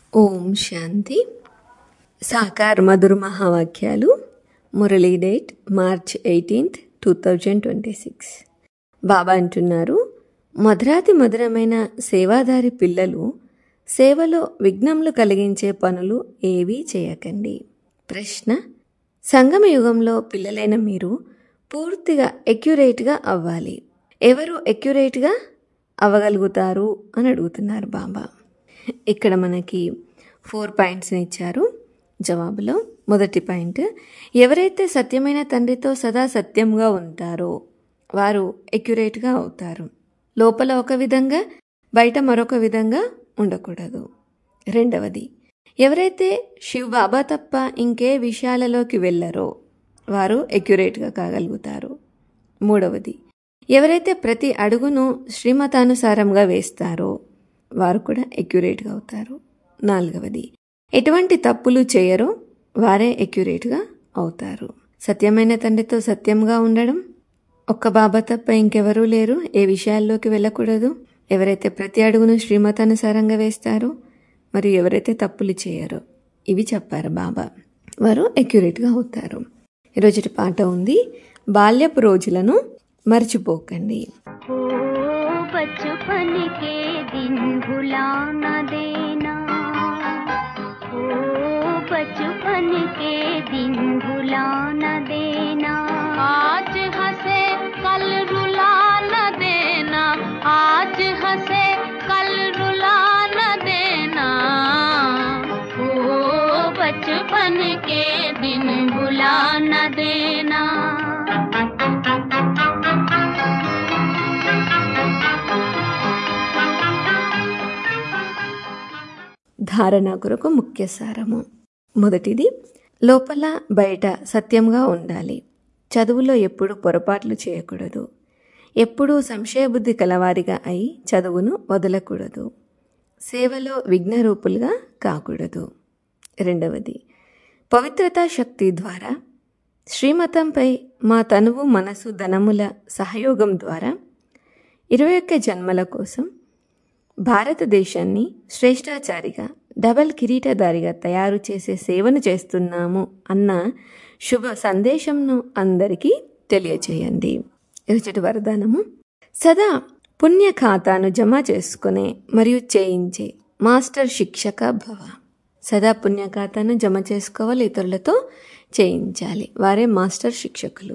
ఓం శాంతి సాకార్ మధుర మహావాక్యాలు Murli date March eighteenth two thousand twenty six Baba అంటున్నారు మధురాతి మధురమైన సేవాదారి పిల్లలు సేవలో విఘ్నములు కలిగించే పనులు ఏవీ చేయకండి ప్రశ్న సంగమ యుగంలో పిల్లలైన మీరు పూర్తిగా ఎక్యురేట్గా అవ్వాలి ఎవరు ఎక్యురేట్గా అవ్వగలుగుతారు అని అడుగుతున్నారు బాబా ఇక్కడ మనకి ఫోర్ పాయింట్స్ని ఇచ్చారు జవాబులో మొదటి పాయింట్ ఎవరైతే సత్యమైన తండ్రితో సదా సత్యంగా ఉంటారో వారు ఎక్యురేట్గా అవుతారు లోపల ఒక విధంగా బయట మరొక విధంగా ఉండకూడదు రెండవది ఎవరైతే శివ్ బాబా తప్ప ఇంకే విషయాలలోకి వెళ్ళరో వారు ఎక్యురేట్గా కాగలుగుతారు మూడవది ఎవరైతే ప్రతి అడుగును శ్రీమతానుసారంగా వేస్తారో వారు కూడా ఎక్యురేట్గా అవుతారు నాలుగవది ఎటువంటి తప్పులు చేయరో వారే ఎక్యురేట్గా అవుతారు సత్యమైన తండ్రితో సత్యంగా ఉండడం ఒక్క బాబా తప్ప ఇంకెవరూ లేరు ఏ విషయాల్లోకి వెళ్ళకూడదు ఎవరైతే ప్రతి అడుగును శ్రీమతానుసారంగా వేస్తారో మరియు ఎవరైతే తప్పులు చేయరో ఇవి చెప్పారు బాబా వారు ఎక్యురేట్గా అవుతారు ఈరోజు పాట ఉంది బాల్యపు రోజులను మర్చిపోకండి ओ बचपन के दिन भुला न देना ओ बचपन के दिन भुला न देना आज हंसे कल रुला न देना आज हंसे कल रुला न देना ओ बचपन के दिन भुला न देना ధారణ కొరకు ముఖ్య సారము మొదటిది లోపల బయట సత్యంగా ఉండాలి చదువులో ఎప్పుడు పొరపాట్లు చేయకూడదు ఎప్పుడూ సంశయబుద్ధి కలవారిగా అయి చదువును వదలకూడదు సేవలో విఘ్నరూపులుగా కాకూడదు రెండవది పవిత్రతా శక్తి ద్వారా శ్రీమతంపై మా తనువు మనసు ధనముల సహయోగం ద్వారా ఇరవై ఒక్క జన్మల కోసం భారతదేశాన్ని శ్రేష్టాచారిగా డబల్ కిరీటధారిగా తయారు చేసే సేవను చేస్తున్నాము అన్న శుభ సందేశంను అందరికీ తెలియచేయండి రుచటి వరదానము సదా పుణ్య ఖాతాను జమ చేసుకునే మరియు చేయించే మాస్టర్ శిక్షక భవ సదా పుణ్య ఖాతాను జమ చేసుకోవాలి ఇతరులతో చేయించాలి వారే మాస్టర్ శిక్షకులు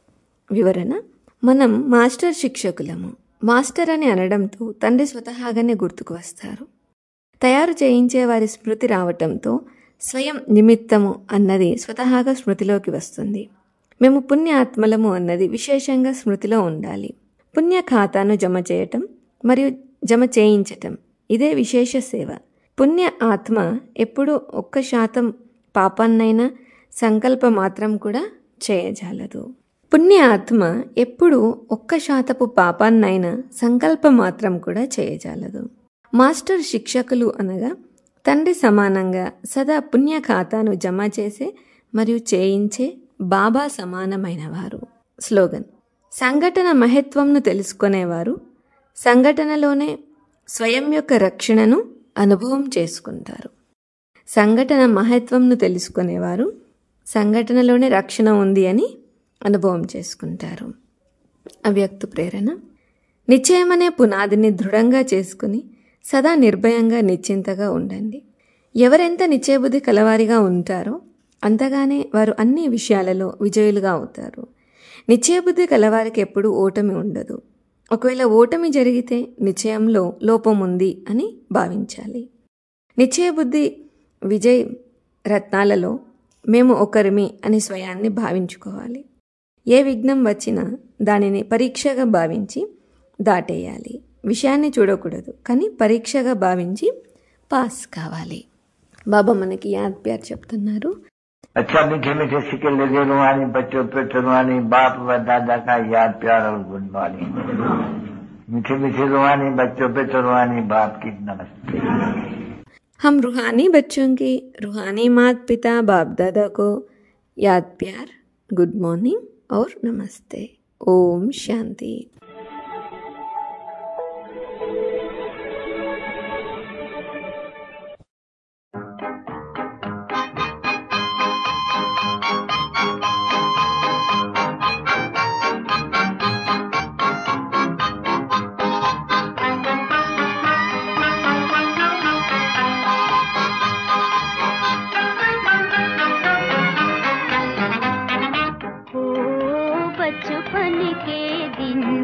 వివరణ మనం మాస్టర్ శిక్షకులము మాస్టర్ అని అనడంతో తండ్రి స్వతహాగానే గుర్తుకు వస్తారు తయారు చేయించే వారి స్మృతి రావటంతో స్వయం నిమిత్తము అన్నది స్వతహాగా స్మృతిలోకి వస్తుంది మేము పుణ్య ఆత్మలము అన్నది విశేషంగా స్మృతిలో ఉండాలి పుణ్య ఖాతాను జమ చేయటం మరియు జమ చేయించటం ఇదే విశేష సేవ పుణ్య ఆత్మ ఎప్పుడూ ఒక్క శాతం పాపాన్నైనా సంకల్ప మాత్రం కూడా చేయజాలదు పుణ్య ఆత్మ ఎప్పుడూ ఒక్క శాతపు పాపాన్నైనా సంకల్ప మాత్రం కూడా చేయజాలదు మాస్టర్ శిక్షకులు అనగా తండ్రి సమానంగా సదా పుణ్య ఖాతాను జమ చేసే మరియు చేయించే బాబా సమానమైన వారు స్లోగన్ సంఘటన మహత్వంను తెలుసుకునేవారు సంఘటనలోనే స్వయం యొక్క రక్షణను అనుభవం చేసుకుంటారు సంఘటన మహత్వంను తెలుసుకునేవారు సంఘటనలోనే రక్షణ ఉంది అని అనుభవం చేసుకుంటారు అవ్యక్త ప్రేరణ నిశ్చయమనే పునాదిని దృఢంగా చేసుకుని సదా నిర్భయంగా నిశ్చింతగా ఉండండి ఎవరెంత నిశ్చయబుద్ధి కలవారిగా ఉంటారో అంతగానే వారు అన్ని విషయాలలో విజయులుగా అవుతారు నిశ్చయబుద్ధి కలవారికి ఎప్పుడూ ఓటమి ఉండదు ఒకవేళ ఓటమి జరిగితే నిశ్చయంలో లోపం ఉంది అని భావించాలి నిశ్చయబుద్ధి విజయ్ రత్నాలలో మేము ఒకరిమి అని స్వయాన్ని భావించుకోవాలి ఏ విఘ్నం వచ్చినా దానిని పరీక్షగా భావించి దాటేయాలి విషయాన్ని చూడకూడదు కానీ పరీక్షగా భావించి పాస్ కావాలి బాబా మనకి యాద్ ప్యార్ చెప్తున్నారు अच्छा मीठे मीठे सिक्के लगे रुहानी बच्चों पे रुहानी बाप व दादा का याद प्यार और गुड मॉर्निंग मीठे मीठे रुहानी बच्चों पे रुहानी बाप की नमस्ते हम रूहानी बच्चों की रूहानी माता पिता बाप दादा को याद प्यार गुड मॉर्निंग और नमस्ते ओम शांति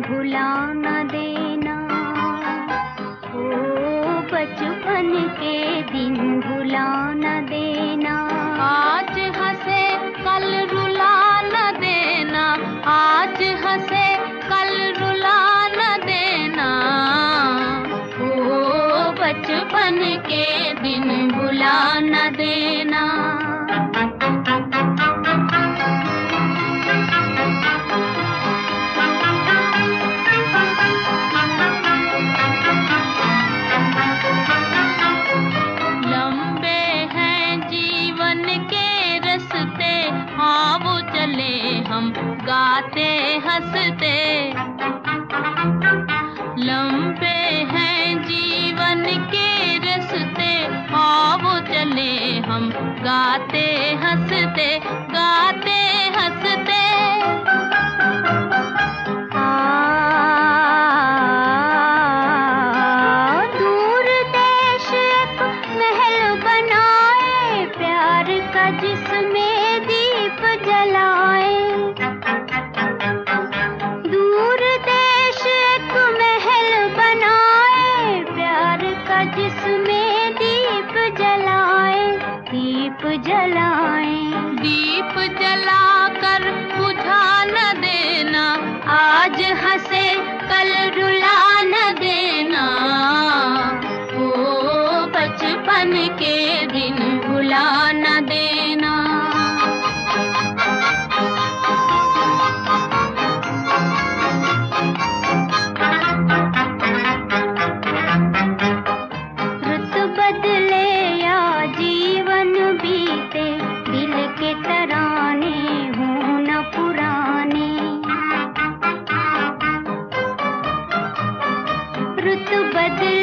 भुला न देना ओ बचपन के दिन भुला न देना आज हंसे कल रुला न देना आज हंसे कल रुला न देना ओ बचपन के दिन भुला न देना लंबे हैं जीवन के रस्ते आओ चले हम गाते हंसते लंबे हैं जीवन के रस्ते आओ चले हम गाते हंसते गाते हंसते दूर देश एक महल बनाए प्यार का जिसमें दीप जलाए दूर देश एक महल बनाए प्यार का जिसमें दीप जलाए दीप जलाए दीप जलाकर बुझा न देना आज हंसे कल रुला न देना ओ बचपन के दिन भुला न देना रुत बदले या जीवन बीते दिल के तराने हों न पुराने रुत बदले